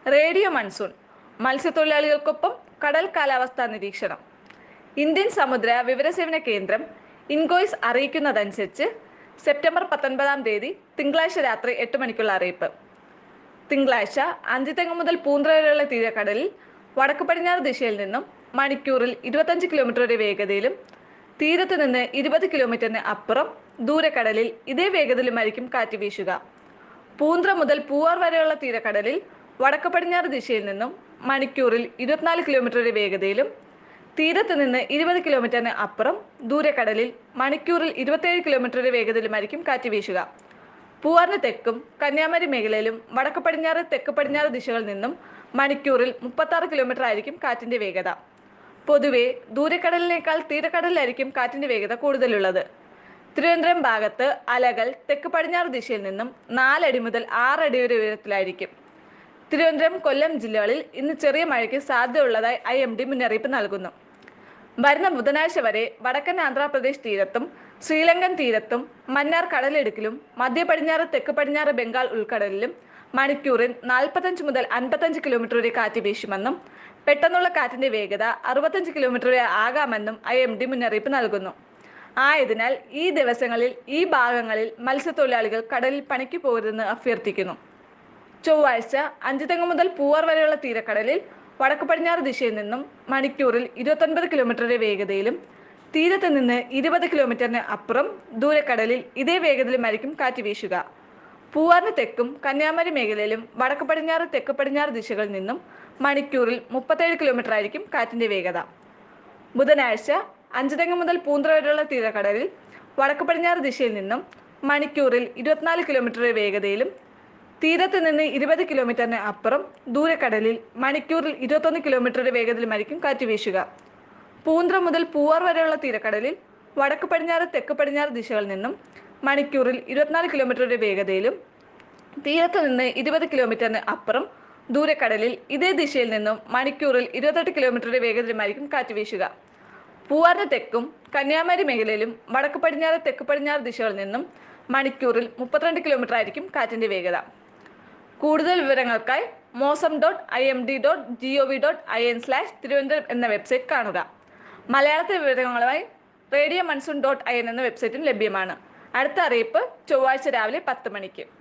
radio monsoon മത്സ്യത്തൊഴിലാളികൾക്കൊപ്പം കടൽ കാലാവസ്ഥാ നിരീക്ഷണം ഇന്ത്യൻ സമുദ്ര വിവരസേവന കേന്ദ്രം ഇൻകോയ്സ് അറിയിക്കുന്നതനുസരിച്ച് സെപ്റ്റംബർ പത്തൊൻപതാം തീയതി തിങ്കളാഴ്ച രാത്രി എട്ട് മണിക്കുള്ള അറിയിപ്പ് തിങ്കളാഴ്ച അഞ്ചുതെങ്ങ് മുതൽ പൂന്ത്ര വരെയുള്ള തീരക്കടലിൽ വടക്ക് പടിഞ്ഞാറ് ദിശയിൽ നിന്നും മണിക്കൂറിൽ ഇരുപത്തഞ്ച് കിലോമീറ്റർ വരെ വേഗതയിലും തീരത്ത് നിന്ന് ഇരുപത് കിലോമീറ്ററിന് അപ്പുറം ദൂരക്കടലിൽ ഇതേ വേഗതയിലുമായിരിക്കും കാറ്റ് വീശുക പൂന്ത്ര മുതൽ പൂവാർ വരെയുള്ള തീരക്കടലിൽ വടക്ക് പടിഞ്ഞാറ് ദിശയിൽ നിന്നും മണിക്കൂറിൽ ഇരുപത്തിനാല് കിലോമീറ്റർ വരെ വേഗതയിലും തീരത്ത് നിന്ന് ഇരുപത് കിലോമീറ്ററിന് അപ്പുറം ദൂരക്കടലിൽ മണിക്കൂറിൽ ഇരുപത്തേഴ് കിലോമീറ്റർ വരെ വേഗതയിലുമായിരിക്കും കാറ്റ് വീശുക പൂവാറിന് തെക്കും കന്യാകുമാരി മേഖലയിലും വടക്ക് പടിഞ്ഞാറ് തെക്ക് പടിഞ്ഞാറ് ദിശകളിൽ നിന്നും മണിക്കൂറിൽ മുപ്പത്താറ് കിലോമീറ്റർ ആയിരിക്കും കാറ്റിന്റെ വേഗത പൊതുവെ ദൂരക്കടലിനേക്കാൾ തീരക്കടലിലായിരിക്കും കാറ്റിന്റെ വേഗത കൂടുതലുള്ളത് തിരുവനന്തപുരം ഭാഗത്ത് അലകൾ തെക്ക് പടിഞ്ഞാറ് ദിശയിൽ നിന്നും നാലടി മുതൽ ആറടി വരെ ഉയരത്തിലായിരിക്കും തിരുവനന്തപുരം കൊല്ലം ജില്ലകളിൽ ഇന്ന് ചെറിയ മഴയ്ക്ക് സാധ്യതയുള്ളതായി ഐ എം ഡി മുന്നറിയിപ്പ് നൽകുന്നു വരുന്ന ബുധനാഴ്ച വരെ വടക്കൻ ആന്ധ്രാപ്രദേശ് തീരത്തും ശ്രീലങ്കൻ തീരത്തും മന്നാർ കടലിടുക്കിലും മധ്യ പടിഞ്ഞാറ് തെക്ക് പടിഞ്ഞാറ് ബംഗാൾ ഉൾക്കടലിലും മണിക്കൂറിൽ നാൽപ്പത്തഞ്ച് മുതൽ അൻപത്തഞ്ച് കിലോമീറ്റർ വരെ കാറ്റ് വീശുമെന്നും പെട്ടെന്നുള്ള കാറ്റിന്റെ വേഗത അറുപത്തഞ്ച് കിലോമീറ്റർ വരെ ആകാമെന്നും ഐ എം ഡി മുന്നറിയിപ്പ് നൽകുന്നു ആയതിനാൽ ഈ ദിവസങ്ങളിൽ ഈ ഭാഗങ്ങളിൽ മത്സ്യത്തൊഴിലാളികൾ കടലിൽ പണിക്ക് പോകരുതെന്ന് അഭ്യർത്ഥിക്കുന്നു ചൊവ്വാഴ്ച അഞ്ചുതെങ്ങ് മുതൽ പൂവാർ വരെയുള്ള തീരക്കടലിൽ വടക്ക് പടിഞ്ഞാറ് ദിശയിൽ നിന്നും മണിക്കൂറിൽ ഇരുപത്തൊൻപത് കിലോമീറ്റർ വരെ വേഗതയിലും തീരത്ത് നിന്ന് ഇരുപത് കിലോമീറ്ററിന് അപ്പുറം ദൂരക്കടലിൽ ഇതേ വേഗതയിലുമായിരിക്കും കാറ്റ് വീശുക പൂവാറിന് തെക്കും കന്യാകുമാരി മേഖലയിലും വടക്ക് പടിഞ്ഞാറ് തെക്ക് പടിഞ്ഞാറ് ദിശകളിൽ നിന്നും മണിക്കൂറിൽ മുപ്പത്തേഴ് കിലോമീറ്റർ ആയിരിക്കും കാറ്റിന്റെ വേഗത ബുധനാഴ്ച അഞ്ചുതെങ്ങ് മുതൽ പൂന്ത്ര വരെയുള്ള തീരക്കടലിൽ വടക്ക് പടിഞ്ഞാറ് ദിശയിൽ നിന്നും മണിക്കൂറിൽ ഇരുപത്തിനാല് കിലോമീറ്റർ വരെ വേഗതയിലും തീരത്ത് നിന്ന് ഇരുപത് കിലോമീറ്ററിന് അപ്പുറം ദൂരക്കടലിൽ മണിക്കൂറിൽ ഇരുപത്തൊന്ന് കിലോമീറ്റർ വരെ വേഗതയിലുമായിരിക്കും കാറ്റ് വീശുക പൂന്ത്ര മുതൽ പൂവാർ വരെയുള്ള തീരക്കടലിൽ വടക്ക് പടിഞ്ഞാറ് തെക്ക് പടിഞ്ഞാറ് ദിശകളിൽ നിന്നും മണിക്കൂറിൽ ഇരുപത്തിനാല് കിലോമീറ്റർ വരെ വേഗതയിലും തീരത്ത് നിന്ന് ഇരുപത് കിലോമീറ്ററിന് അപ്പുറം ദൂരക്കടലിൽ ഇതേ ദിശയിൽ നിന്നും മണിക്കൂറിൽ ഇരുപത്തെട്ട് കിലോമീറ്റർ വരെ വേഗതയിലുമായിരിക്കും കാറ്റ് വീശുക പൂവാറിന് തെക്കും കന്യാകുമാരി മേഖലയിലും വടക്ക് പടിഞ്ഞാറ് തെക്ക് പടിഞ്ഞാറ് ദിശകളിൽ നിന്നും മണിക്കൂറിൽ മുപ്പത്തിരണ്ട് കിലോമീറ്റർ ആയിരിക്കും കാറ്റിന്റെ വേഗത കൂടുതൽ വിവരങ്ങൾക്കായി Mausam dot I M D dot G O V dot I N slash Thiruvananthapuram എന്ന വെബ്സൈറ്റ് കാണുക മലയാളത്തിലെ വിവരങ്ങളുമായി radio monsoon dot I N എന്ന വെബ്സൈറ്റും ലഭ്യമാണ് അടുത്ത അറിയിപ്പ് ചൊവ്വാഴ്ച രാവിലെ പത്ത് മണിക്ക്